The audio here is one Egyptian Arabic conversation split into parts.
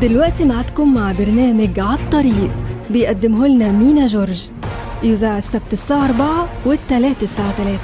دلوقتي معدكم مع برنامج عالطريق بيقدمه لنا مينا جورج يذاع السبت الساعة 4 والتلات الساعة 3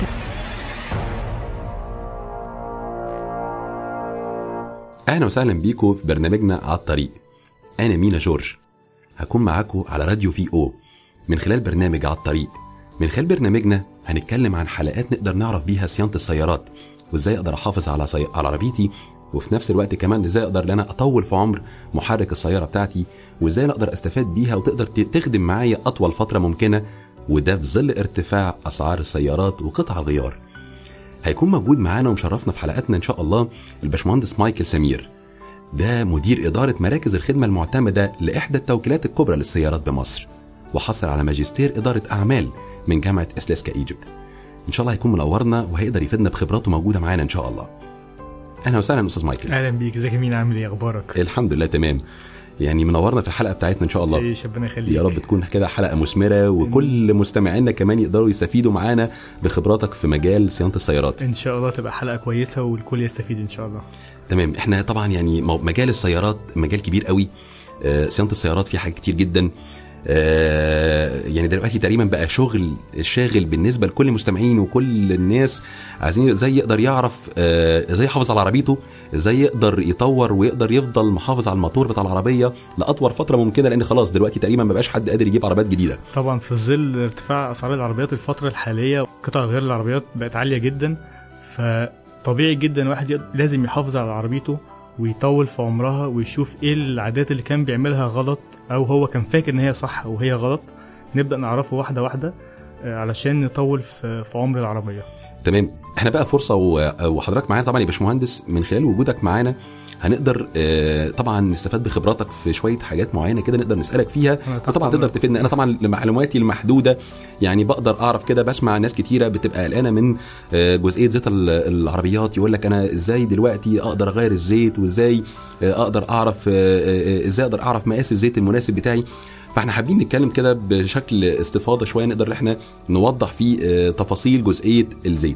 اهلا وسهلا بيكم في برنامجنا على الطريق انا مينا جورج هكون معاكم على راديو في او من خلال برنامج على الطريق من خلال برنامجنا هنتكلم عن حلقات نقدر نعرف بيها صيانه السيارات وازاي اقدر احافظ على سي... على عربيتي وفي نفس الوقت كمان ازاي اقدر ان انا اطول في عمر محرك السياره بتاعتي وازاي أنا اقدر استفاد بيها وتقدر ت- تخدم معايا اطول فتره ممكنه وده في ظل ارتفاع اسعار السيارات وقطع الغيار هيكون موجود معانا ومشرفنا في حلقاتنا ان شاء الله الباشمهندس مايكل سمير ده مدير إدارة مراكز الخدمة المعتمدة لإحدى التوكيلات الكبرى للسيارات بمصر وحصل على ماجستير إدارة أعمال من جامعة إسلاسكا إيجيبت إن شاء الله هيكون منورنا وهيقدر يفيدنا بخبراته موجودة معانا إن شاء الله أهلا وسهلا أستاذ مايكل اهلا بيك ازيك يا مين عامل ايه اخبارك الحمد لله تمام يعني منورنا في الحلقة بتاعتنا إن شاء الله ايش ربنا يخليك يا رب تكون كده حلقة مثمرة وكل مستمعينا كمان يقدروا يستفيدوا معانا بخبراتك في مجال صيانة السيارات ان شاء الله تبقى حلقه كويسه والكل يستفيد ان شاء الله تمام احنا طبعا يعني مو- مجال السيارات مجال كبير قوي آه، صيانه السيارات فيه حاجات كتير جدا آه، يعني دلوقتي تقريبا بقى شغل شاغل بالنسبه لكل المستمعين وكل الناس عايزين ازاي يقدر يعرف آه، ازاي يحافظ على عربيته ازاي يقدر يطور ويقدر يفضل محافظ على الموتور بتاع العربيه لاطول فتره ممكنه لان خلاص دلوقتي تقريبا ما بقاش حد قادر يجيب عربيات جديده طبعا في ظل ارتفاع اسعار العربيات الفتره الحاليه قطع غير العربيات بقت عاليه جدا فطبيعي جدا الواحد يق- لازم يحافظ على عربيته ويطول في عمرها ويشوف ايه العادات اللي كان بيعملها غلط او هو كان فاكر ان هي صح وهي غلط نبدا نعرفه واحده واحده آه، علشان نطول في في عمر العربيه تمام احنا بقى فرصه و- وحضرتك معانا طبعا يا باشمهندس من خلال وجودك معانا هنقدر آه، طبعا نستفاد بخبراتك في شويه حاجات معينه كده نقدر نسالك فيها أنا تحت وطبعا تقدر أمرك. تفيدنا انا طبعا معلوماتي المحدوده يعني بقدر اعرف كده بسمع ناس كتيره بتبقى قلقانه من آه، جزئيه زيت ال- العربيات يقول لك انا ازاي دلوقتي اقدر اغير الزيت وازاي آه، اقدر اعرف آه، آه، ازاي اقدر اعرف مقاس الزيت المناسب بتاعي فاحنا حابين نتكلم كده بشكل استفاضه شويه نقدر ان احنا نوضح فيه آه، تفاصيل جزئيه الزيت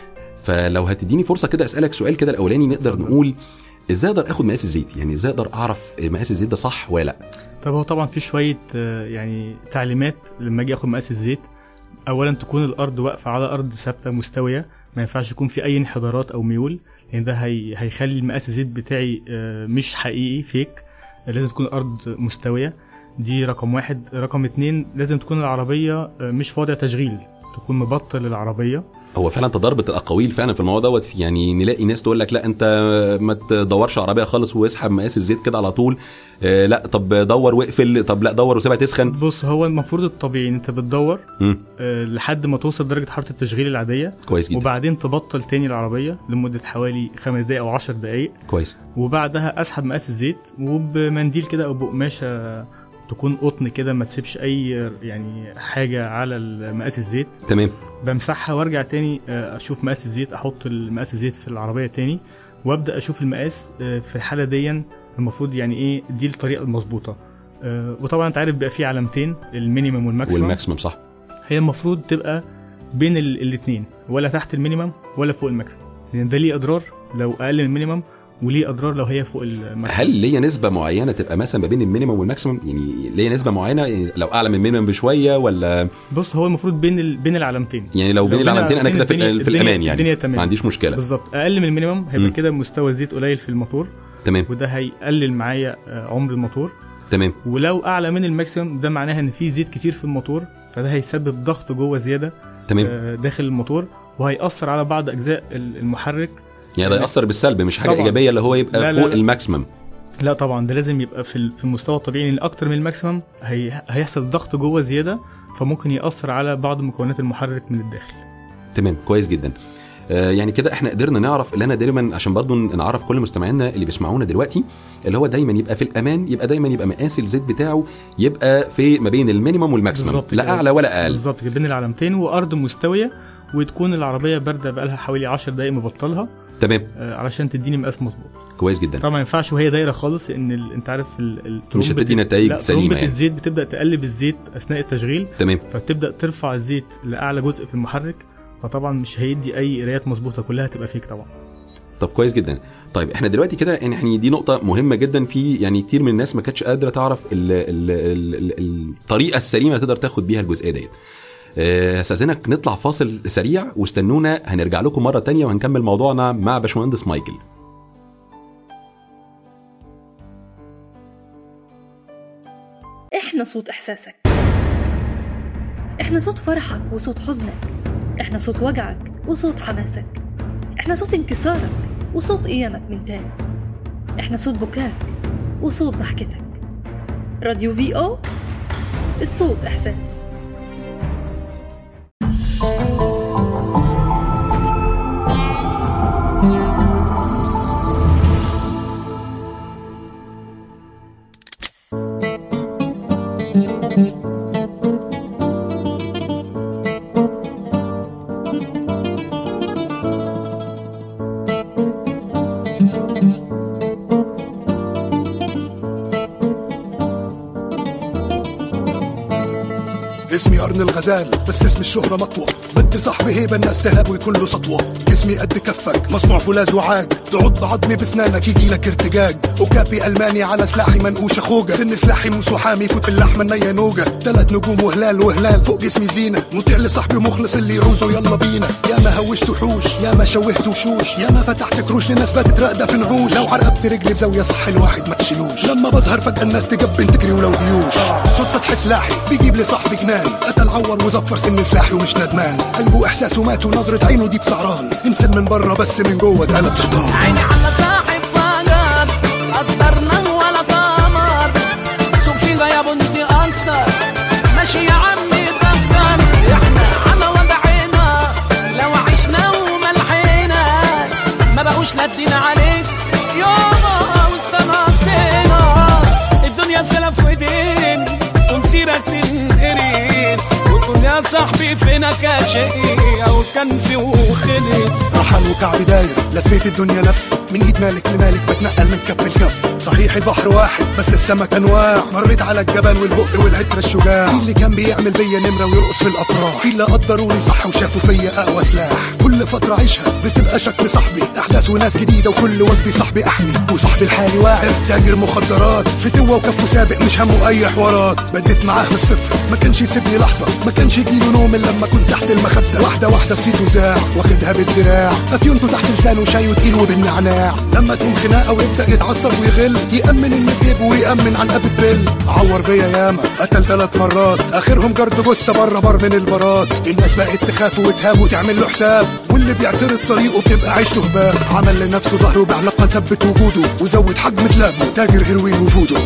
فلو هتديني فرصه كده اسالك سؤال كده الاولاني نقدر نقول ازاي اقدر اخد مقاس الزيت يعني ازاي اقدر اعرف مقاس الزيت ده صح ولا لا طب هو طبعا في شويه آه، يعني تعليمات لما اجي اخد مقاس الزيت اولا تكون الارض واقفه على ارض ثابته مستويه ما ينفعش يكون في اي انحدارات او ميول لان ده هي هيخلي المقاس الزيت بتاعي آه، مش حقيقي فيك لازم تكون الارض مستويه دي رقم واحد رقم اتنين لازم تكون العربيه آه، مش في وضع تشغيل تكون مبطل العربيه هو فعلا تضاربت الاقاويل فعلا في الموضوع دوت يعني نلاقي ناس تقول لك لا انت ما تدورش عربيه خالص واسحب مقاس الزيت كده على طول آه لا طب دور واقفل طب لا دور وسيبها تسخن بص هو المفروض الطبيعي ان انت بتدور مم. آه، لحد ما توصل درجه حراره التشغيل العاديه كويس جدا وبعدين تبطل تاني العربيه لمده حوالي خمس دقايق او عشر دقايق كويس وبعدها اسحب مقاس الزيت وبمنديل كده او بقماشه تكون قطن كده ما تسيبش اي يعني حاجه على مقاس الزيت تمام بمسحها وارجع تاني آه، اشوف مقاس الزيت احط مقاس الزيت في العربيه تاني وابدا اشوف المقاس آه، في الحاله دي المفروض يعني ايه دي الطريقه المظبوطه آه، وطبعا انت عارف بقى في علامتين المينيمم والماكسيمم والماكسيمم صح هي المفروض تبقى بين الاثنين ولا تحت المينيمم ولا فوق الماكسيمم لان ده ليه اضرار لو اقل من المينيمم وليه اضرار لو هي فوق الماكسيمم هل ليا نسبه معينه تبقى مثلا ما بين المينيمم والماكسيمم يعني ليا نسبه معينه يعني لو اعلى من المينيمم بشويه ولا بص هو المفروض بين ال... بين العلامتين يعني لو بين لو بين- العلامتين انا بين كده في, الدنيا- في الدنيا- الامان يعني الدنيا تمام. ما عنديش مشكله بالظبط اقل من المينيمم هيبقى مم. كده مستوى الزيت قليل في الموتور تمام وده هيقلل معايا آه، عمر الموتور تمام ولو اعلى من الماكسيمم ده معناها ان في زيت كتير في الموتور فده هيسبب ضغط جوه زياده تمام آه، داخل الموتور وهيأثر على بعض اجزاء ال- المحرك يعني ده ياثر بالسلب مش حاجه طبعاً. ايجابيه اللي هو يبقى لا، لا، فوق لا. الماكسيمم لا طبعا ده لازم يبقى في ال- في المستوى الطبيعي لان اكتر من الماكسيمم هي هيحصل ضغط جوه زياده فممكن ياثر على بعض مكونات المحرك من الداخل تمام كويس جدا آه، يعني كده احنا قدرنا نعرف اللي انا دايما عشان برضو نعرف كل مستمعينا اللي بيسمعونا دلوقتي اللي هو دايما يبقى في الامان يبقى دايما يبقى مقاس الزيت بتاعه يبقى في ما بين المينيمم والماكسيمم بالظبط لا كده. اعلى ولا اقل بالظبط كده بين العلامتين وارض مستويه وتكون العربيه بارده بقالها حوالي 10 دقائق مبطلها تمام آه، علشان تديني مقاس مظبوط كويس جدا طبعا ما ينفعش وهي دايره خالص ان ال... انت عارف ال... ال- مش ترمبة- هتدي نتائج لا، سليمة ترمبة يعني. الزيت بتبدا تقلب الزيت اثناء التشغيل تمام فبتبدا ترفع الزيت لاعلى جزء في المحرك فطبعا مش هيدي اي قرايات مظبوطه كلها هتبقى فيك طبعا طب كويس جدا طيب احنا دلوقتي كده يعني احنا دي نقطة مهمة جدا في يعني كتير من الناس ما كانتش قادرة تعرف ال ال ال ال الطريقة السليمة اللي تقدر تاخد بيها الجزئية ديت. آه، استاذنك نطلع فاصل سريع واستنونا هنرجع لكم مرة تانية وهنكمل موضوعنا مع باشمهندس مايكل. احنا صوت احساسك احنا صوت فرحك وصوت حزنك احنا صوت وجعك وصوت حماسك احنا صوت انكسارك وصوت قيامك من تاني احنا صوت بكاك وصوت ضحكتك راديو في او الصوت احساس اسمي قرن الغزال بس اسم الشهرة مطوة بدي صاحبي هيبة الناس تهاب ويكون له سطوة اسمي قد كفك مصنوع فولاذ وعاج تعض عظمي بسنانك يجي لك ارتجاج وكابي الماني على سلاحي منقوش اخوجة سن سلاحي موسو حامي فوت باللحمة النية نوجة تلات نجوم وهلال وهلال فوق جسمي زينة مطيع لصاحبي ومخلص اللي يعوزه يلا بينا يا ما هوشت وحوش يا ما شوهت وشوش يا ما فتحت كروش لناس باتت راقدة في نعوش لو عرقبت رجلي بزاوية صح الواحد ما تشيلوش لما بظهر فجأة الناس تجبن تجري ولو جيوش صوت فتح سلاحي بيجيب لي صاحبي جنان قتل عور وزفر سن سلاحي ومش ندمان قلبه احساسه مات ونظرة عينه دي بسعران انسان من بره بس من جوه اتقلب شيطان عيني على صاحب فجر قدرنا ولا قمر سوق فينا يا بنتي اكتر ماشي يا عمي دفتر احنا على وضعنا لو عشنا وملحنا ما بقوش لدينا عليك يابا واستنصينا الدنيا سلف ودين ومسيرك تنقريس وتقول يا صاحبي فينك يا شقي او كان في وخلص رحل وكعبي داير لفيت الدنيا لف من ايد مالك لمالك بتنقل من كف لكف صحيح البحر واحد بس السمك انواع مريت على الجبل والبق والعتر الشجاع في اللي كان بيعمل بيا نمره ويرقص في الافراح في اللي قدروني صح وشافوا فيا اقوى سلاح كل فتره عيشها بتبقى شكل صاحبي احداث وناس جديده وكل وجبي صاحبي احمي وصاحبي الحالي واعر تاجر مخدرات فتوه وكفه سابق مش همه اي حوارات بديت معاه من الصفر ما كانش يسيبني لحظه ما كانش يجيله نوم الا لما كنت تحت المخده واحده واحده صيته زاع واخدها بالدراع افيونته تحت لسانه شاي وتقيل وبالنعناع لما تقوم خناقه ويبدا يتعصب ويغل يامن اللي في جيبه ويامن على الاب تريل عور بيا ياما قتل ثلاث مرات اخرهم جرد جثه بره بر من البارات الناس بقت تخاف وتهاب وتعمل له حساب واللي بيعترض طريقه بتبقى عيشته هباب عمل لنفسه ظهره بعلاقه ثبت وجوده وزود حجم دلابه تاجر هيروين وفودو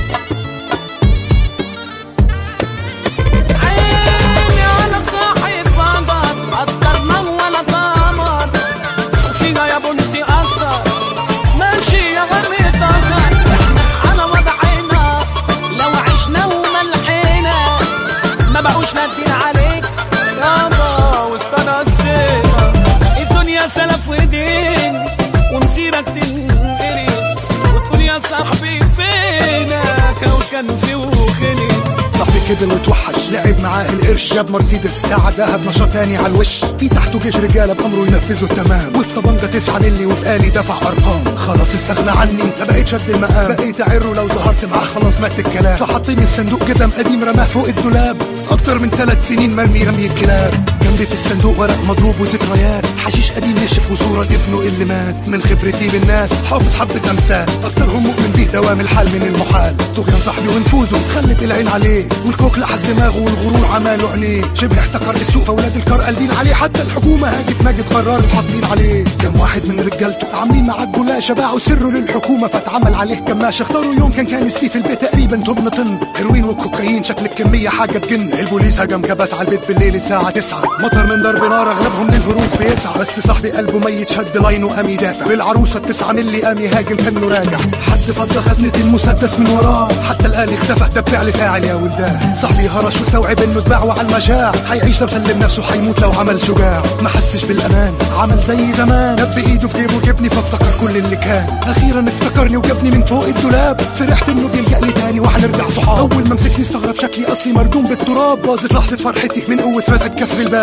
عيني على صاحب فجر قدرنا ولا قمر سوق فيها يا بنتي اكتر ماشي يا غمي طهر احنا على وضعنا لو عشنا وملحنا ما بقوش نادين عليك يابا واستنصتنا الدنيا سلف ودين ومسيرك تنقرس وتقول يا صاحبي فينك او كان في وخلص صاحبي كبر وتوحش لعب معاه القرش جاب مرسيدس ساعة دهب نشاط تاني على الوش في تحته جيش رجالة بأمره ينفذوا التمام وفي طبنجة تسعة ملي وفي آلي دفع أرقام خلاص استغنى عني ما بقيتش قد المقام بقيت أعره لو ظهرت معاه خلاص مات الكلام فحطني في صندوق جزم قديم رماه فوق الدولاب أكتر من ثلاث سنين مرمي رمي الكلاب جنبي في الصندوق ورق مضروب وذكريات حشيش قديم نشف وصورة ابنه اللي مات من خبرتي بالناس حافظ حبة أمثال أكترهم مؤمن بيه دوام الحال من المحال طغيان صاحبي ونفوذه خلت العين عليه والكوك لحس دماغه والغرور عماله عينيه شبه احتكر السوق فاولاد الكار قلبين عليه حتى الحكومة هاجت ماجد قررت حاطين عليه كم واحد من رجالته عاملين معاه جلاشه باعوا سره للحكومة فاتعمل عليه كماش اختاروا يوم كان كانس فيه في البيت تقريبا تمن طن هيروين وكوكايين شكل الكمية حاجة تجن البوليس هجم كبس على البيت بالليل الساعة 9 مطر من ضرب نار اغلبهم للهروب بيسعى بس صاحبي قلبه ميت شد لاينه قام يدافع بالعروسة التسعة ملي قام يهاجم كانه راجع حد فضى خزنة المسدس من وراه حتى الآن اختفى ده بفعل فاعل يا ولدان صاحبي هرش واستوعب انه اتباع على المجاع هيعيش لو سلم نفسه هيموت لو عمل شجاع ما حسش بالامان عمل زي زمان دب ايده في جيبه جبني فافتكر كل اللي كان اخيرا افتكرني وجابني من فوق الدولاب فرحت انه بيلجأ لي تاني وهنرجع صحاب اول ما مسكني استغرب شكلي اصلي مردوم بالتراب باظت لحظه فرحتي من قوه رزعه كسر الباب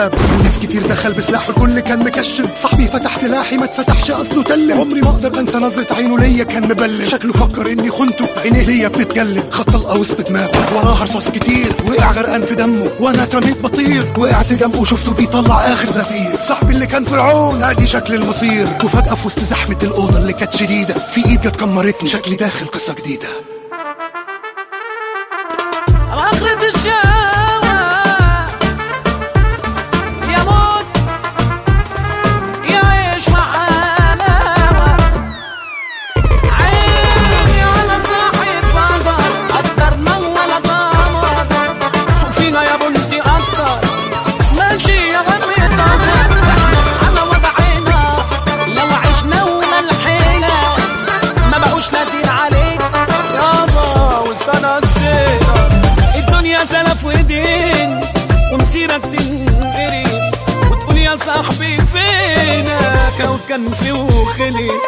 الباب وناس كتير دخل بسلاحه الكل كان مكشم صاحبي فتح سلاحي ما اتفتحش اصله تلم عمري ما اقدر انسى نظرة عينه ليا كان مبلم شكله فكر اني خنته عينيه ليا بتتكلم خد طلقه وسط دماغه وراها رصاص كتير وقع غرقان في دمه وانا اترميت بطير وقعت جنبه وشفته بيطلع اخر زفير صاحبي اللي كان فرعون ادي شكل المصير وفجاه في وسط زحمه الاوضه اللي كانت شديده في ايد جت كمرتني شكلي داخل قصه جديده على آخرة الشارع يا موت يعيش مع حلاوة عيني على صاحب فضل أكتر من ولا قمر سوق فيها يا بنتي أكتر ماشي يا غمي طهر احنا على وضعنا لو عشنا وملحنا ما بقوش نادين عليك يابا واستنستنا الدنيا سلف ودين ومسيرك تنقرس وتقول يا صاحبي فينك او كان في وخلص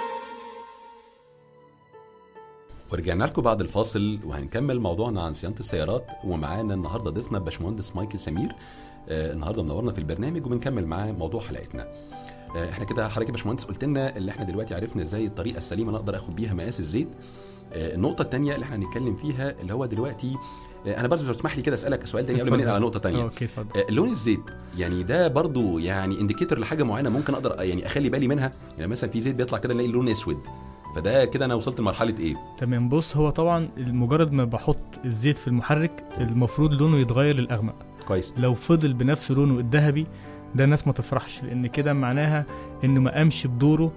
ورجعنا لكم بعد الفاصل وهنكمل موضوعنا عن صيانه السيارات ومعانا النهارده ضيفنا باشمهندس مايكل سمير آه النهارده منورنا في البرنامج وبنكمل معاه موضوع حلقتنا آه احنا كده حضرتك يا باشمهندس قلت لنا اللي احنا دلوقتي عرفنا ازاي الطريقه السليمه نقدر اخد بيها مقاس الزيت آه النقطه الثانيه اللي احنا هنتكلم فيها اللي هو دلوقتي آه انا برضه لو تسمح لي كده اسالك سؤال تاني قبل ما ننقل على نقطه اه ثانيه اوكي اتفضل آه، لون الزيت يعني ده برضو يعني انديكيتور لحاجه معينه ممكن اقدر يعني اخلي بالي منها يعني مثلا في زيت بيطلع كده نلاقي لون اسود فده كده انا وصلت لمرحله ايه تمام بص هو طبعا مجرد ما بحط الزيت في المحرك المفروض لونه يتغير للاغمق كويس لو فضل بنفس لونه الذهبي ده الناس ما تفرحش لان كده معناها انه ما قامش بدوره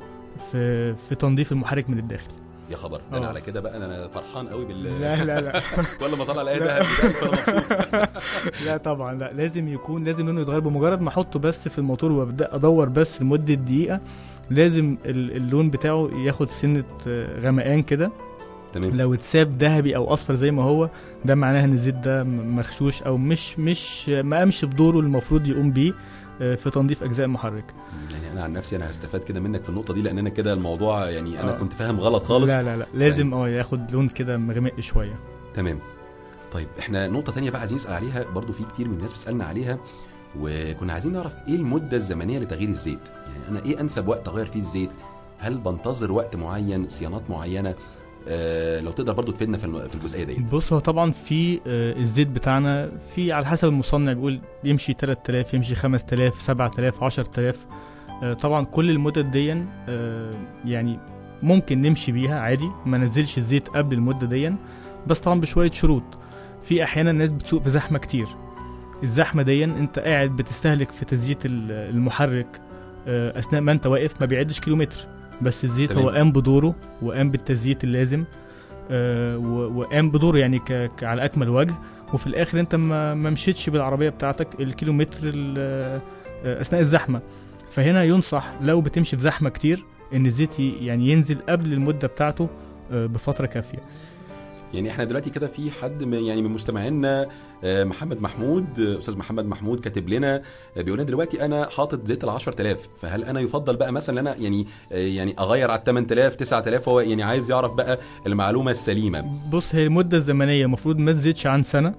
في في تنظيف المحرك من الداخل يا خبر ده انا آه. على كده بقى انا فرحان قوي بال لا لا لا كل ما طلع الاقي لا. دهب كده انا مبسوط لا طبعا لا لازم يكون لازم لونه يتغير بمجرد ما احطه بس في الموتور وابدا ادور بس لمده دقيقه لازم ال- اللون بتاعه ياخد سنه آه، غمقان كده تمام لو اتساب ذهبي او اصفر زي ما هو ده معناه ان الزيت ده م- مغشوش او مش مش ما قامش بدوره اللي المفروض يقوم بيه آه، في تنظيف اجزاء المحرك يعني انا عن نفسي انا هستفاد كده منك في النقطه دي لان انا كده الموضوع يعني انا آه. كنت فاهم غلط خالص لا لا لا لازم اه ياخد لون كده مغمق شويه تمام طيب احنا نقطة تانية بقى عايزين نسأل عليها برضو في كتير من الناس بتسألنا عليها وكنا عايزين نعرف ايه المدة الزمنية لتغيير الزيت يعني انا ايه انسب وقت اغير فيه الزيت هل بنتظر وقت معين صيانات معينة آه لو تقدر برضو تفيدنا في الم- في الجزئية ديت بص هو طبعا في آه، الزيت بتاعنا في على حسب المصنع بيقول يمشي 3000 يمشي 5000 7000 10000 آه، طبعا كل المدد دي آه، يعني ممكن نمشي بيها عادي ما نزلش الزيت قبل المده دي بس طبعا بشويه شروط في احيانا الناس بتسوق في زحمه كتير الزحمه دي انت قاعد بتستهلك في تزييت ال- المحرك آه، اثناء ما انت واقف ما بيعدش كيلومتر بس الزيت تمام. هو قام بدوره وقام بالتزييت اللازم آه، و- وقام بدوره يعني ك... ك- على اكمل وجه وفي الاخر انت ما, ما مشيتش بالعربيه بتاعتك الكيلومتر ال- آه، اثناء الزحمه فهنا ينصح لو بتمشي في زحمه كتير ان الزيت ي- يعني ينزل قبل المده بتاعته آه، بفتره كافيه يعني احنا دلوقتي كده في حد من يعني من مستمعينا آه، محمد محمود آه، استاذ محمد محمود كاتب لنا آه، بيقول لنا دلوقتي انا حاطط زيت ال 10000 فهل انا يفضل بقى مثلا ان انا يعني آه، يعني اغير على 8000 9000 هو يعني عايز يعرف بقى المعلومه السليمه بص هي المده الزمنيه المفروض ما تزيدش عن سنه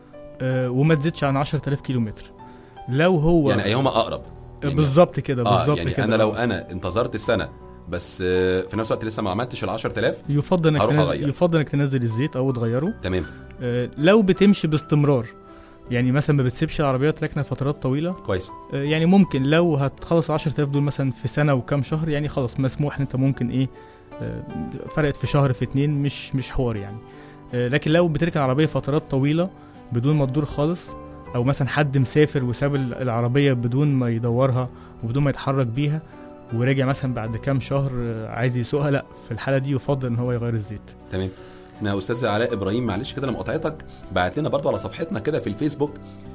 آه، وما تزيدش عن 10000 كيلومتر لو هو يعني ايهما اقرب يعني بالظبط كده اه بالظبط يعني كده انا لو انا انتظرت السنه بس آه، في نفس الوقت لسه ما عملتش ال 10000 يفضل انك هروح تنزل أغير. يفضل انك تنزل الزيت او تغيره تمام آه، لو بتمشي باستمرار يعني مثلا ما بتسيبش العربيات راكنه فترات طويله كويس آه، يعني ممكن لو هتخلص 10000 دول مثلا في سنه وكام شهر يعني خلاص مسموح ان انت ممكن ايه آه، فرقت في شهر في اتنين مش مش حوار يعني آه، لكن لو بتركن العربيه فترات طويله بدون ما تدور خالص او مثلا حد مسافر وساب ال- العربيه بدون ما يدورها وبدون ما يتحرك بيها ورجع مثلا بعد كام شهر آه، عايز يسوقها لا في الحاله دي يفضل ان هو يغير الزيت تمام احنا استاذ علاء ابراهيم معلش كده انا مقاطعتك بعت لنا برضو على صفحتنا كده في الفيسبوك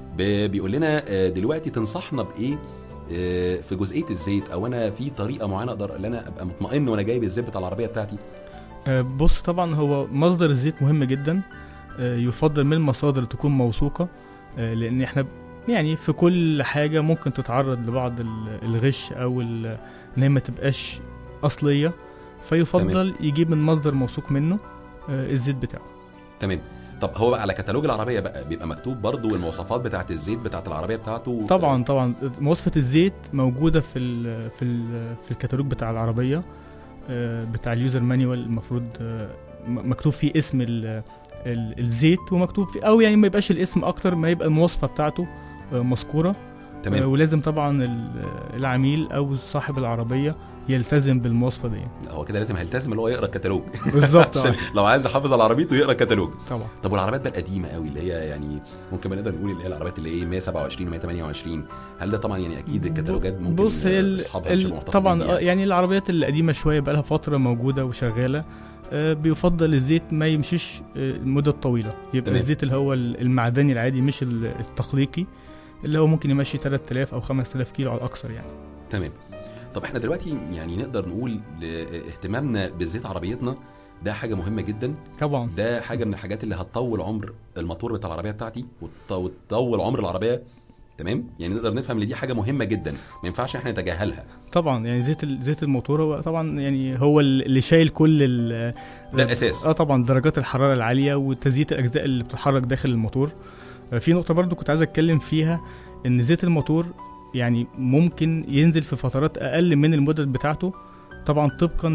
ب- بيقول لنا آه، دلوقتي تنصحنا بايه آه، في جزئيه الزيت او انا في طريقه معينه اقدر ان انا ابقى مطمئن وانا جايب الزيت بتاع العربيه بتاعتي آه، بص طبعا هو مصدر الزيت مهم جدا آه، يفضل من المصادر تكون موثوقة آه، لأن احنا يعني في كل حاجة ممكن تتعرض لبعض ال- الغش أو ال- إن هي ما تبقاش أصلية فيفضل يجيب من مصدر موثوق منه آه، الزيت بتاعه تمام طب هو بقى على كتالوج العربيه بقى بيبقى مكتوب برضو المواصفات بتاعه الزيت بتاعه العربيه بتاعته طبعا طبعا مواصفه الزيت موجوده في ال في ال في الكتالوج بتاع العربيه آه، بتاع اليوزر مانيوال المفروض آه، م- مكتوب فيه اسم ال ال الزيت ومكتوب فيه او يعني ما يبقاش الاسم اكتر ما يبقى المواصفه بتاعته آه، مذكوره آه، تمام ولازم طبعا ال- العميل او صاحب العربيه يلتزم بالمواصفه دي هو كده لازم هيلتزم اللي هو يقرا الكتالوج بالظبط عشان آه، لو عايز يحافظ على عربيته يقرا الكتالوج طبعا طب والعربيات بقى القديمه قوي اللي هي يعني ممكن بقى نقدر نقول اللي هي العربيات اللي ايه 127 و128 هل ده طبعا يعني اكيد الكتالوجات ممكن بص هي ال- اصحابها مش ال- محتفظين طبعا بيها. آه، يعني العربيات القديمه شويه بقى لها فتره موجوده وشغاله آه، بيفضل الزيت ما يمشيش آه، المده الطويله يبقى تمام. الزيت اللي هو ال- المعدني العادي مش ال- التخليقي اللي هو ممكن يمشي 3000 او 5000 كيلو على الاكثر يعني تمام طب احنا دلوقتي يعني نقدر نقول اهتمامنا بزيت عربيتنا ده حاجه مهمه جدا طبعا ده حاجه من الحاجات اللي هتطول عمر الموتور بتاع العربيه بتاعتي وت- وتطول عمر العربيه تمام يعني نقدر نفهم ان دي حاجه مهمه جدا ما ينفعش احنا نتجاهلها طبعا يعني زيت ال- زيت الموتور هو طبعا يعني هو ال- اللي شايل كل ال- ده الاساس اه طبعا درجات الحراره العاليه وتزييت الاجزاء اللي بتتحرك داخل الموتور آه، في نقطه برضو كنت عايز اتكلم فيها ان زيت الموتور يعني ممكن ينزل في فترات اقل من المدد بتاعته طبعا طبقا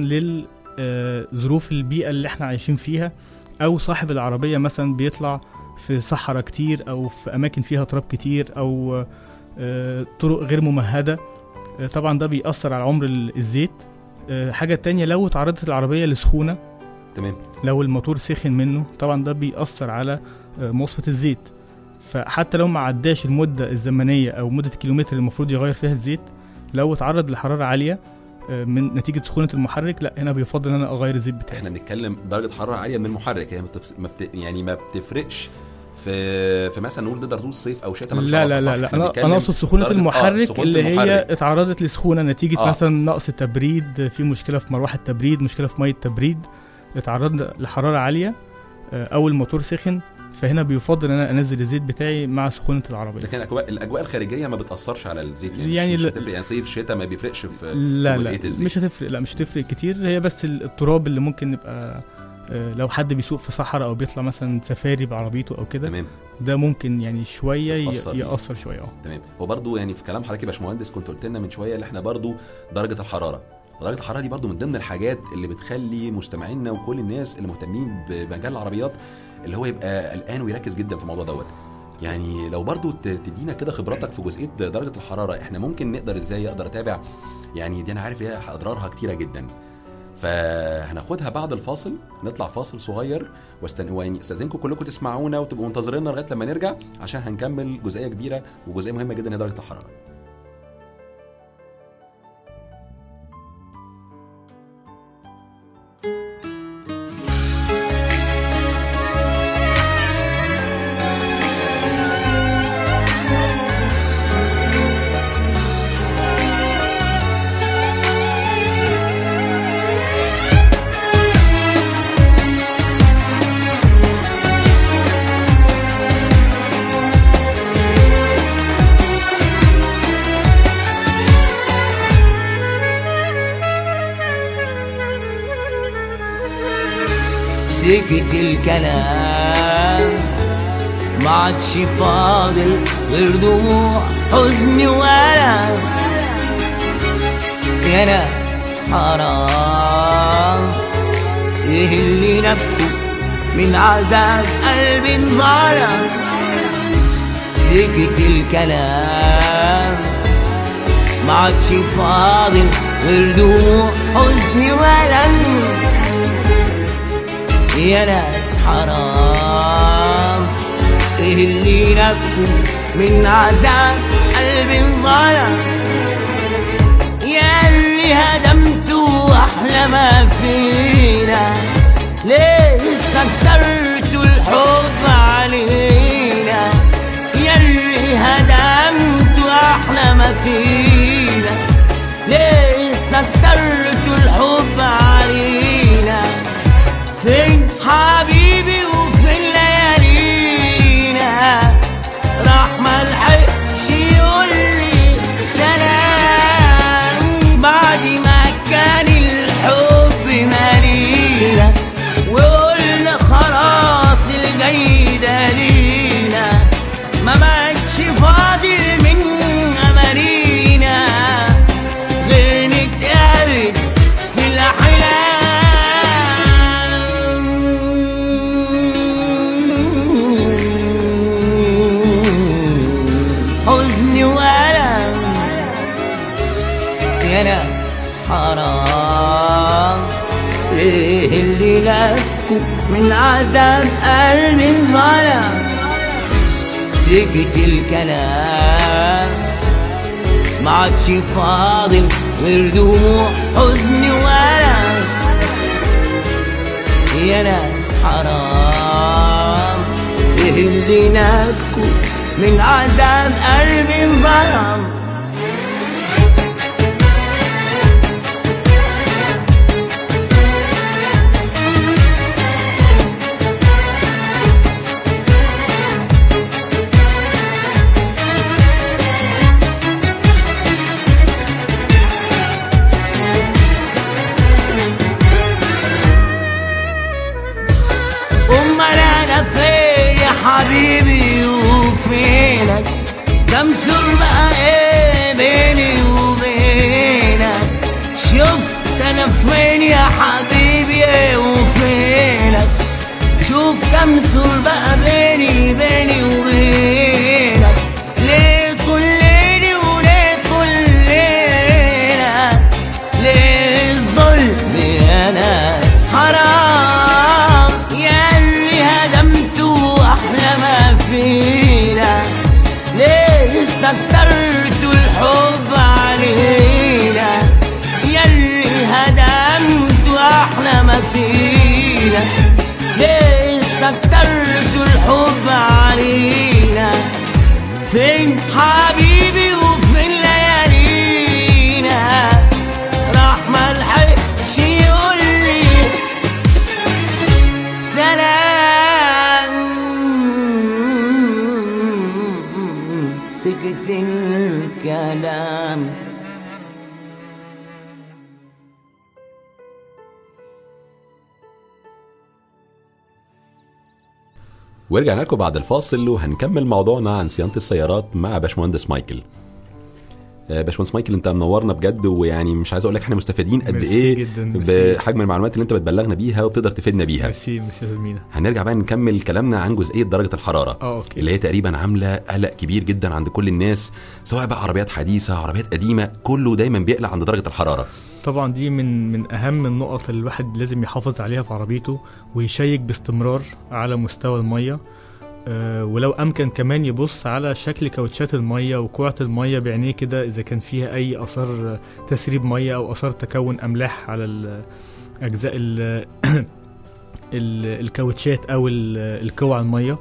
لظروف البيئه اللي احنا عايشين فيها او صاحب العربيه مثلا بيطلع في صحراء كتير او في اماكن فيها تراب كتير او آه، طرق غير ممهده آه، طبعا ده بيأثر على عمر ال- الزيت آه، حاجه تانية لو اتعرضت العربيه لسخونه تمام لو الموتور سخن منه طبعا ده بيأثر على آه، مواصفة الزيت فحتى لو ما عداش المدة الزمنية أو مدة الكيلومتر اللي المفروض يغير فيها الزيت لو اتعرض لحرارة عالية آه، من نتيجة سخونة المحرك لا هنا بيفضل ان انا اغير الزيت بتاعي احنا بنتكلم درجه حراره عاليه من المحرك هي ما بتفس... ما بت... يعني ما بتفرقش في في مثلا نقول نقدر نقول صيف او شتاء ملوش لا علاقة، لا صح؟ لا لا إحنا انا بنتكلم انا اقصد سخونه درجة- آه، المحرك سخونة اللي المحرك. هي اتعرضت لسخونه نتيجه آه. مثلا نقص تبريد في مشكله في مروحه تبريد مشكله في ميه تبريد اتعرضنا لحراره عاليه آه، او الموتور سخن فهنا بيفضل ان انا انزل الزيت بتاعي مع سخونه العربيه لكن الاجواء الاجواء الخارجيه ما بتاثرش على الزيت يعني, يعني يعني مش لا- هتفرق يعني صيف شتاء ما بيفرقش في لا في لا جزئية الزيت. مش هتفرق لا مش هتفرق كتير هي بس ال- التراب اللي ممكن يبقى آه، لو حد بيسوق في صحراء او بيطلع مثلا سفاري بعربيته او كده تمام ده ممكن يعني شويه ي- تتأثر بيه. ياثر شويه اه تمام وبرده يعني في كلام حضرتك يا باشمهندس كنت قلت لنا من شويه اللي احنا برده درجه الحراره درجه الحراره دي برده من ضمن الحاجات اللي بتخلي مستمعينا وكل الناس اللي مهتمين بمجال العربيات اللي هو يبقى قلقان ويركز جدا في الموضوع دوت يعني لو برضو ت- تدينا كده خبراتك في جزئيه درجه الحراره احنا ممكن نقدر ازاي اقدر اتابع يعني دي انا عارف ليها اضرارها كتيره جدا فهناخدها بعد الفاصل هنطلع فاصل صغير واستن... ويعني استاذنكم كلكم تسمعونا وتبقوا منتظريننا لغايه لما نرجع عشان هنكمل جزئيه كبيره وجزئيه مهمه جدا هي درجه الحراره سكت الكلام ما عادش فاضل غير دموع حزن وألم يا ناس حرام ايه اللي نبكوا من عذاب قلب انظلم سكت الكلام ما عادش فاضل غير دموع حزن وألم يا ناس حرام ايه اللي نبكوا من عذاب قلب انظلم يا اللي هدمتوا احلى ما فينا ليه استكترتوا الحب علينا يا اللي هدمتوا احلى ما فينا ليه استكترتوا الحب علينا فين حبيبي وفين ليالينا راح ملحقش يقولي سلام بعد ما كان الحب مالينا وقلنا خلاص الجاي ايه اللي لكم من عذاب قلبي ظلم سكت الكلام ما عادش فاضل غير دموع حزن وألم يا ناس حرام ايه اللي نكوا من عذاب قلبي ظلم امال انا فين يا حبيبي وفينك كم سور بقى ايه بيني وبينك شفت انا فين يا حبيبي إيه وفينك شوف كم سور بقى بيني بيني وبينك ليه كل ليلي وليه كل ليلة ليه الظلم يا ناس حرام يا اللي هدمتوا احلى ما فينا ليه استكترتوا الحب علينا يا اللي هدمتوا احلى ما فينا ليه استكترتوا الحب علينا فين حبيبي وفين ليالينا راح ملحقش يقول لي سلام سكت الكلام ورجعنا لكم بعد الفاصل وهنكمل موضوعنا عن صيانه السيارات مع باشمهندس مايكل آه، باشمهندس مايكل انت منورنا بجد ويعني مش عايز اقول لك احنا مستفيدين قد ميرسي ايه جداً، ميرسي. بحجم المعلومات اللي انت بتبلغنا بيها وبتقدر تفيدنا بيها ميرسي ميرسي يا أستاذ مينا هنرجع بقى نكمل كلامنا عن جزئيه درجه الحراره اه اوكي اللي هي تقريبا عامله قلق كبير جدا عند كل الناس سواء بقى عربيات حديثه عربيات قديمه كله دايما بيقلق عند درجه الحراره طبعا دي من من اهم النقط اللي الواحد لازم يحافظ عليها في عربيته ويشيك باستمرار على مستوى الميه أه ولو امكن كمان يبص على شكل كاوتشات الميه وكوعة الميه بعينيه كده اذا كان فيها اي اثار تسريب ميه او اثار تكون املاح على ال- اجزاء ال- ال- الكاوتشات او ال- الكوع الميه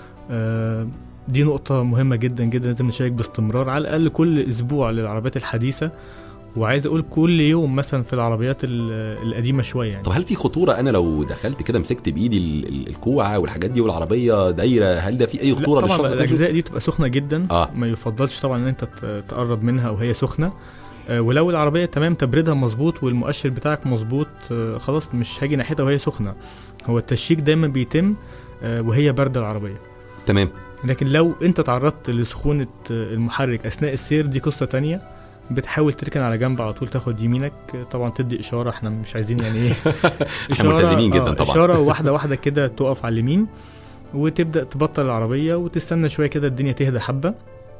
أه دي نقطة مهمة جدا جدا لازم نشيك باستمرار على الأقل كل أسبوع للعربيات الحديثة وعايز أقول كل يوم مثلا في العربيات ال- القديمة شوية يعني طب هل في خطوره انا لو دخلت كده مسكت بايدي ال- ال- الكوعه والحاجات دي والعربيه دايره هل ده في اي لا خطوره طبعا للشخص نفسه؟ الاجزاء دي بتبقى سخنه جدا آه. ما يفضلش طبعا ان انت ت- تقرب منها وهي سخنه آه، ولو العربيه تمام تبريدها مظبوط والمؤشر بتاعك مظبوط آه، خلاص مش هاجي ناحيتها وهي سخنه هو التشيك دايما بيتم آه، وهي بارده العربيه تمام لكن لو انت تعرضت لسخونه آه، المحرك اثناء السير دي قصه تانية بتحاول تركن على جنب على طول تاخد يمينك آه، طبعا تدي اشاره احنا مش عايزين يعني ايه احنا ملتزمين جدا طبعا اشاره واحده واحده كده تقف على اليمين وتبدا تبطل العربيه وتستنى شويه كده الدنيا تهدى حبه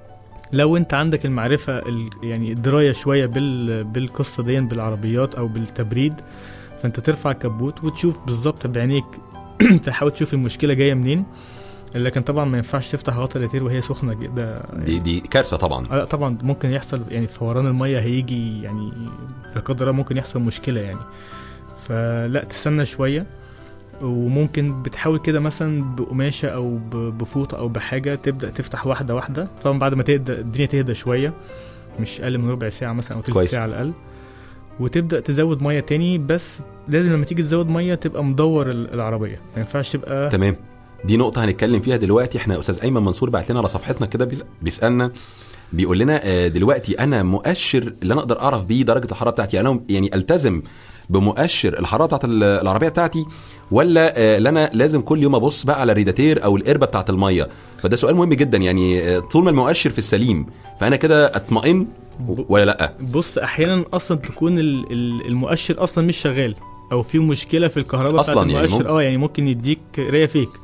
لو انت عندك المعرفه ال- يعني الدرايه شويه بال بالقصه دي بالعربيات او بالتبريد فانت ترفع الكبوت وتشوف بالظبط بعينيك تحاول تشوف المشكله جايه منين لكن طبعا ما ينفعش تفتح غطا الريتير وهي سخنه جدا دي دي كارثه طبعا آه، لا طبعا ممكن يحصل يعني فوران الميه هيجي يعني لا قدر الله ممكن يحصل مشكله يعني فلا تستنى شويه وممكن بتحاول كده مثلا بقماشه او ب- بفوطه او بحاجه تبدا تفتح واحده واحده طبعا بعد ما تهدى الدنيا تهدى شويه مش اقل من ربع ساعه مثلا او تلت كويس. ساعه على الاقل وتبدا تزود ميه تاني بس لازم لما تيجي تزود ميه تبقى مدور ال- العربيه ما ينفعش تبقى تمام دي نقطة هنتكلم فيها دلوقتي احنا استاذ ايمن منصور بعت لنا على صفحتنا كده بيس- بيسالنا بيقول لنا آه، دلوقتي انا مؤشر اللي انا اقدر اعرف بيه درجة الحرارة بتاعتي انا يعني التزم بمؤشر الحرارة بتاعت ال- العربية بتاعتي ولا آه، اللي انا لازم كل يوم ابص بقى على الريداتير او القربة بتاعت المية فده سؤال مهم جدا يعني آه، طول ما المؤشر في السليم فانا كده اطمئن ولا لا بص احيانا اصلا تكون ال- ال- المؤشر اصلا مش شغال او في مشكله في الكهرباء أصلاً بتاعت يعني المؤشر ممكن- اه يعني ممكن يديك قرايه فيك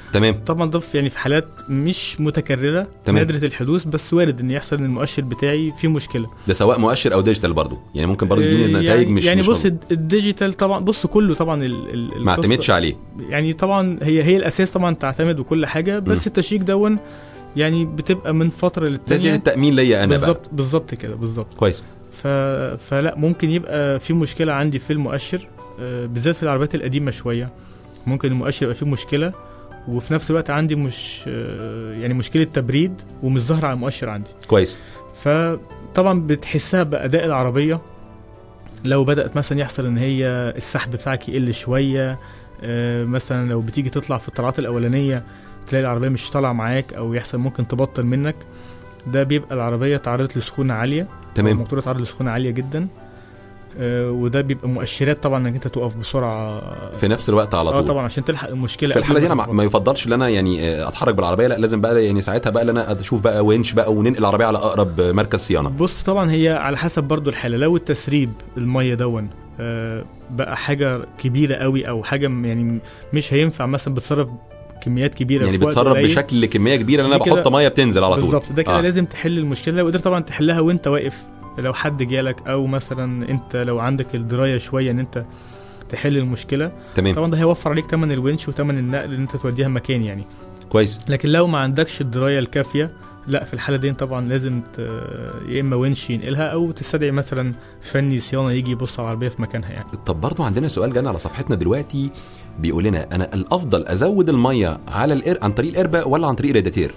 تمام طبعا ده في- يعني في حالات مش متكرره تمام. نادره الحدوث بس وارد ان يحصل ان المؤشر بتاعي فيه مشكله ده سواء مؤشر او ديجيتال برضو يعني ممكن برضو يديني آه، نتائج يعني مش يعني مش بص مظبوطة. الد- الديجيتال طبعا بص كله طبعا ال ال ما القصة- اعتمدش عليه يعني طبعا هي هي الاساس طبعا تعتمد وكل حاجه بس مم. التشيك دون يعني بتبقى من فتره ده زي للتانيه التامين ليا انا بقى بالظبط بالظبط كده بالظبط كويس ف... فلا ممكن يبقى في مشكله عندي في المؤشر آه، بالذات في العربيات القديمه شويه ممكن المؤشر يبقى فيه مشكله وفي نفس الوقت عندي مش آه، يعني مشكله تبريد ومش ظاهره على المؤشر عندي كويس فطبعا بتحسها باداء العربيه لو بدات مثلا يحصل ان هي السحب بتاعك يقل شويه آه، مثلا لو بتيجي تطلع في الطلعات الاولانيه تلاقي العربيه مش طالعه معاك او يحصل ممكن تبطل منك ده بيبقى العربيه تعرضت لسخونه عاليه تمام الموتور اتعرض لسخونه عاليه جدا آه، وده بيبقى مؤشرات طبعا انك انت تقف بسرعه في نفس الوقت على اه طول طبعا عشان تلحق المشكله في الحاله قبل دي انا ما ما- تخبط. ما يفضلش ان انا يعني آه، اتحرك بالعربيه لا لازم بقى يعني ساعتها بقى ان انا اشوف بقى ونش بقى وننقل العربيه على اقرب مركز صيانه بص طبعا هي على حسب برضو الحاله لو التسريب الميه دون آه، بقى حاجه كبيره قوي او حاجه م- يعني مش هينفع مثلا بتسرب كميات كبيره يعني في وقت بتسرب قليل. بشكل كميه كبيره ان انا دي كده- بحط ميه بتنزل على طول بالظبط ده كده آه. آه. لازم تحل المشكله لو قدرت طبعا تحلها وانت واقف لو حد جالك او مثلا انت لو عندك الدرايه شويه ان انت تحل المشكله تمام طبعا ده هيوفر عليك ثمن الونش وثمن النقل ان انت توديها مكان يعني كويس لكن لو ما عندكش الدرايه الكافيه لا في الحاله دي طبعا لازم ت... يا اما ونش ينقلها او تستدعي مثلا فني صيانه يجي يبص على العربيه في مكانها يعني طب برضو عندنا سؤال جانا على صفحتنا دلوقتي بيقول لنا انا الافضل ازود الميه على الإر... عن طريق القربه ولا عن طريق رادياتير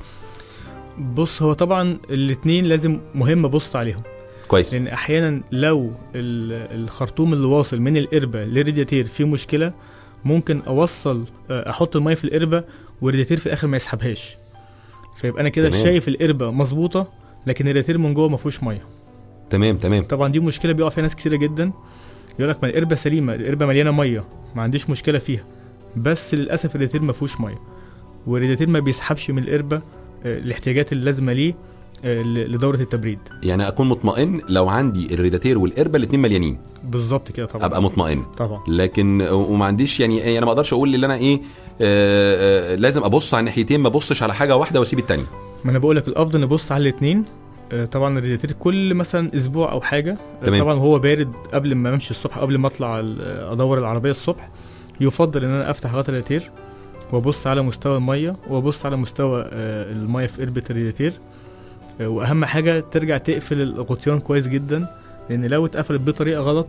بص هو طبعا الاثنين لازم مهم ابص عليهم كويس لان احيانا لو ال- الخرطوم اللي واصل من القربه للرادياتير فيه مشكله ممكن اوصل آه، احط الميه في القربه والرادياتير في الاخر ما يسحبهاش فيبقى انا كده تمام. شايف القربه مظبوطه لكن الرادياتير من جوه ما فيهوش ميه تمام تمام طبعا دي مشكله بيقع فيها ناس كتيره جدا يقول لك ما القربه سليمه القربه مليانه ميه ما عنديش مشكله فيها بس للاسف الرادياتير ما فيهوش ميه والرادياتير ما بيسحبش من القربه آه، الاحتياجات اللازمه ليه آه، ل- لدوره التبريد يعني اكون مطمئن لو عندي الرادياتير والقربه الاثنين مليانين بالظبط كده طبعا ابقى مطمئن طبعا لكن وما عنديش يعني إيه، انا ما اقدرش اقول اللي انا ايه آه آه لازم ابص على الناحيتين ما ابصش على حاجه واحده واسيب الثانيه ما انا بقول لك الافضل نبص على الاثنين طبعا الرادياتير كل مثلا اسبوع او حاجه آه، تمام. طبعا وهو بارد قبل ما امشي الصبح قبل ما اطلع ال- ادور العربيه الصبح يفضل ان انا افتح غطا الرادياتير وابص على مستوى الميه وابص على مستوى آه، الميه في قربه الرادياتير آه، واهم حاجه ترجع تقفل الغطيان كويس جدا لان لو اتقفلت بطريقه غلط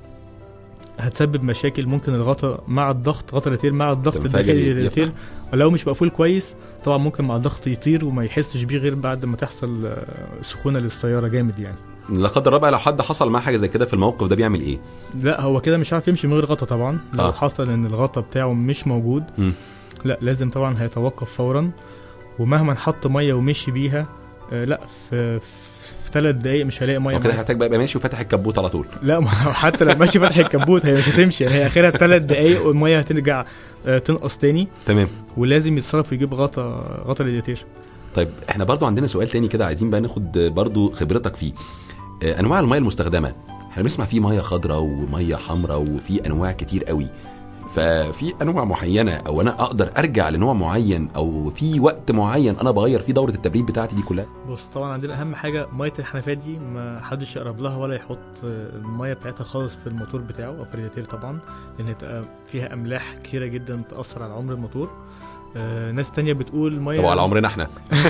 هتسبب مشاكل ممكن الغطا مع الضغط غطا الرادياتير مع الضغط تنفجر الداخلي يفتح. للرادياتير ولو مش مقفول كويس طبعا ممكن مع الضغط يطير وما يحسش بيه غير بعد ما تحصل آه، سخونه للسياره جامد يعني لا قدر الله بقى لو حد حصل معاه حاجه زي كده في الموقف ده بيعمل ايه لا هو كده مش عارف يمشي من غير غطا طبعا لو آه. آه. حصل ان الغطا بتاعه مش موجود مم. لا لازم طبعا هيتوقف فورا ومهما حط ميه ومشي بيها آه لا في في ثلاث دقايق مش هيلاقي ميه هو كده معاه. هيحتاج بقى يبقى ماشي وفاتح الكبوت على طول لا ما هو حتى لو ماشي فاتح الكبوت هي مش هتمشي يعني هي اخرها ثلاث دقايق والميه هترجع آه، تنقص تاني تمام ولازم يتصرف ويجيب غطا غطا رادياتير طيب احنا برضو عندنا سؤال تاني كده عايزين بقى ناخد برضو خبرتك فيه آه، انواع الميه المستخدمه احنا بنسمع فيه ميه خضراء وميه حمراء وفي انواع كتير قوي ففي انواع معينه او انا اقدر ارجع لنوع معين او في وقت معين انا بغير فيه دوره التبريد بتاعتي دي كلها بص طبعا عندنا اهم حاجه ميه الحنفيه دي ما حدش يقرب لها ولا يحط آه، الميه بتاعتها خالص في الموتور بتاعه او في الرادياتير طبعا لان بتبقى فيها املاح كتيره جدا تاثر على عمر الموتور آه، ناس تانية بتقول ميه طب على عمرنا احنا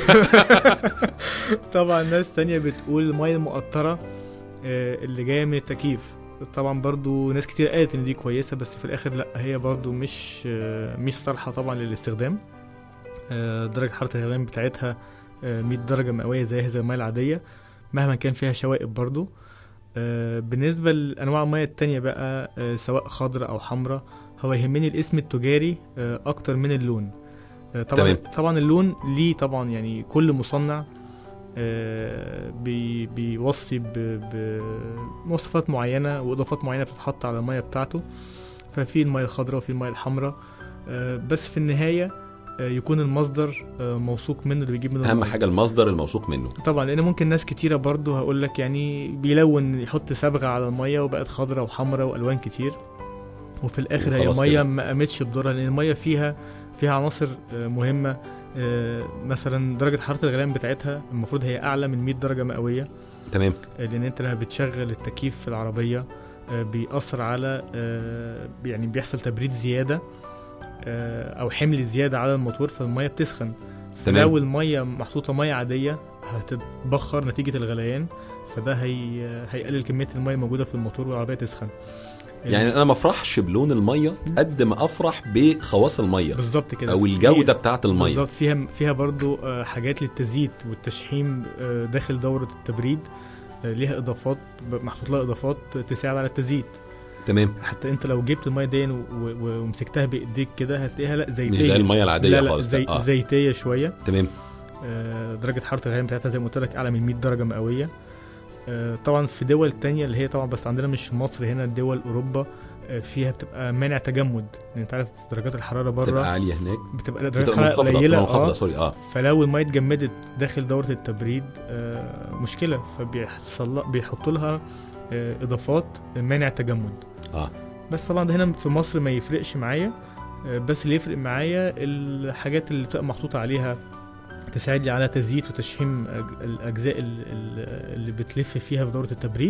طبعا ناس تانية بتقول الميه المقطره آه، اللي جايه من التكييف طبعا برضو ناس كتير قالت ان دي كويسه بس في الاخر لا هي برضو مش آه، مش صالحه طبعا للاستخدام آه، درجه حراره الغليان بتاعتها آه، 100 درجه مئويه زيها زي الميه العاديه مهما كان فيها شوائب برضو آه، بالنسبه لانواع الميه التانية بقى آه، سواء خضراء او حمراء هو يهمني الاسم التجاري آه، اكتر من اللون آه، طبعا تمام. طبعا اللون ليه طبعا يعني كل مصنع آه، بي بيوصي ب- بمواصفات معينه واضافات معينه بتتحط على الميه بتاعته ففي الميه الخضراء وفي الميه الحمراء آه، بس في النهايه آه، يكون المصدر آه، موثوق منه اللي بيجيب منه اهم المية. حاجه المصدر الموثوق منه طبعا لان ممكن ناس كتيره برضو هقول لك يعني بيلون يحط صبغه على الميه وبقت خضراء وحمراء والوان كتير وفي الاخر هي وخلاص ميه كده. ما قامتش بدورها لان الميه فيها فيها عناصر آه، مهمه آه، مثلا درجه حراره الغليان بتاعتها المفروض هي اعلى من 100 درجه مئويه تمام آه، لان انت لما بتشغل التكييف في العربيه آه، بيأثر على آه، يعني بيحصل تبريد زياده آه، او حمل زياده على الموتور فالميه بتسخن تمام. فلو الميه محطوطه ميه عاديه هتتبخر نتيجه الغليان فده هي هيقلل كميه الميه الموجوده في الموتور والعربيه تسخن يعني انا ما افرحش بلون الميه قد ما افرح بخواص الميه بالظبط كده او الجوده في- بتاعه الميه بالظبط فيها فيها برضو آه، حاجات للتزييت والتشحيم آه، داخل دوره التبريد آه، ليها اضافات ب- محطوط لها اضافات تساعد على التزييت تمام حتى انت لو جبت الميه دي و- و- ومسكتها بايديك كده هتلاقيها لا زيتيه مش زي الميه العاديه لا لا خالص زي اه زيتيه شويه تمام آه، درجه حراره الغليان بتاعتها زي ما قلت لك اعلى من 100 درجه مئويه آه، طبعا في دول تانية اللي هي طبعا بس عندنا مش في مصر هنا دول اوروبا آه، فيها بتبقى مانع تجمد لان انت عارف درجات الحراره تبقى بره عاليه هناك بتبقى درجات بتبقى الحراره منخفضه قليله بتبقى منخفضه اه سوري اه فلو الميه اتجمدت داخل دوره التبريد آه، مشكله فبيحصل بيحطوا لها آه، اضافات مانع تجمد اه بس طبعا ده هنا في مصر ما يفرقش معايا آه، بس اللي يفرق معايا الحاجات اللي بتبقى محطوطه عليها تساعد لي على تزييت وتشحيم أج- الاجزاء ال- ال- اللي بتلف فيها في دوره التبريد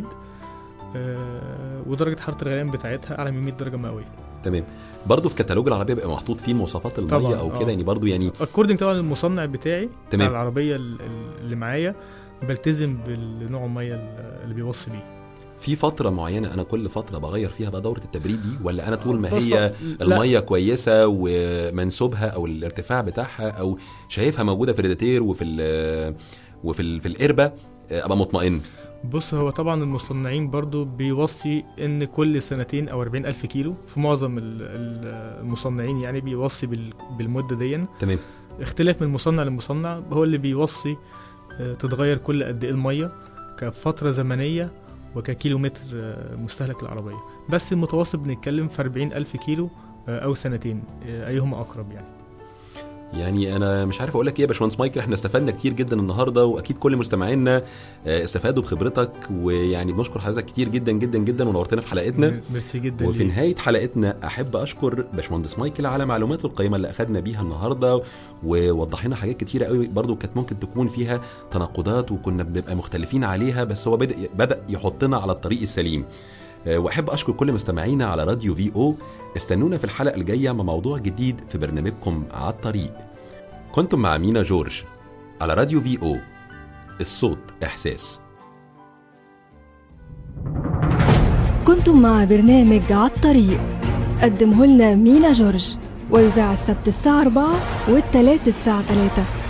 آه، ودرجه حراره الغليان بتاعتها اعلى من 100 درجه مئويه تمام برضه في كتالوج العربيه بيبقى محطوط فيه مواصفات الميه طبعاً، او آه. كده يعني برضه يعني اكوردنج طبعا للمصنع بتاعي تمام. بتاع العربيه ال- ال- اللي معايا بلتزم بالنوع الميه ال- اللي بيوصي بيه في فتره معينه انا كل فتره بغير فيها بقى دوره التبريد دي ولا انا طول ما بس هي لا، الميه كويسه ومنسوبها او الارتفاع بتاعها او شايفها موجوده في الريداتير وفي ال وفي ال في القربه آه، ابقى مطمئن بص هو طبعا المصنعين برضو بيوصي ان كل سنتين او 40 الف كيلو في معظم ال- ال- المصنعين يعني بيوصي بال- بالمده دي تمام اختلاف من مصنع لمصنع هو اللي بيوصي آه، تتغير كل قد ايه الميه كفتره زمنيه وككيلومتر آه، مستهلك العربيه بس المتوسط بنتكلم في 40 الف كيلو آه، او سنتين آه، ايهما اقرب يعني يعني انا مش عارف اقول لك ايه يا باشمهندس مايكل احنا استفدنا كتير جدا النهارده واكيد كل مستمعينا آه، استفادوا بخبرتك ويعني بنشكر حضرتك كتير جدا جدا جدا ونورتنا في حلقتنا ميرسي جدا وفي ليك. نهاية حلقتنا أحب أشكر باشمهندس مايكل على معلوماته القيمة اللي أخدنا بيها النهاردة ووضح لنا حاجات كتيرة قوي برضو كانت ممكن تكون فيها تناقضات وكنا بنبقى مختلفين عليها بس هو بدأ, بدأ يحطنا على الطريق السليم آه، وأحب أشكر كل مستمعينا على راديو في أو استنونا في الحلقة الجاية مع موضوع جديد في برنامجكم على الطريق كنتم مع مينا جورج على راديو في أو الصوت إحساس كنتم مع برنامج عالطريق قدمه لنا مينا جورج ويذاع السبت الساعة 4 والتلات الساعة 3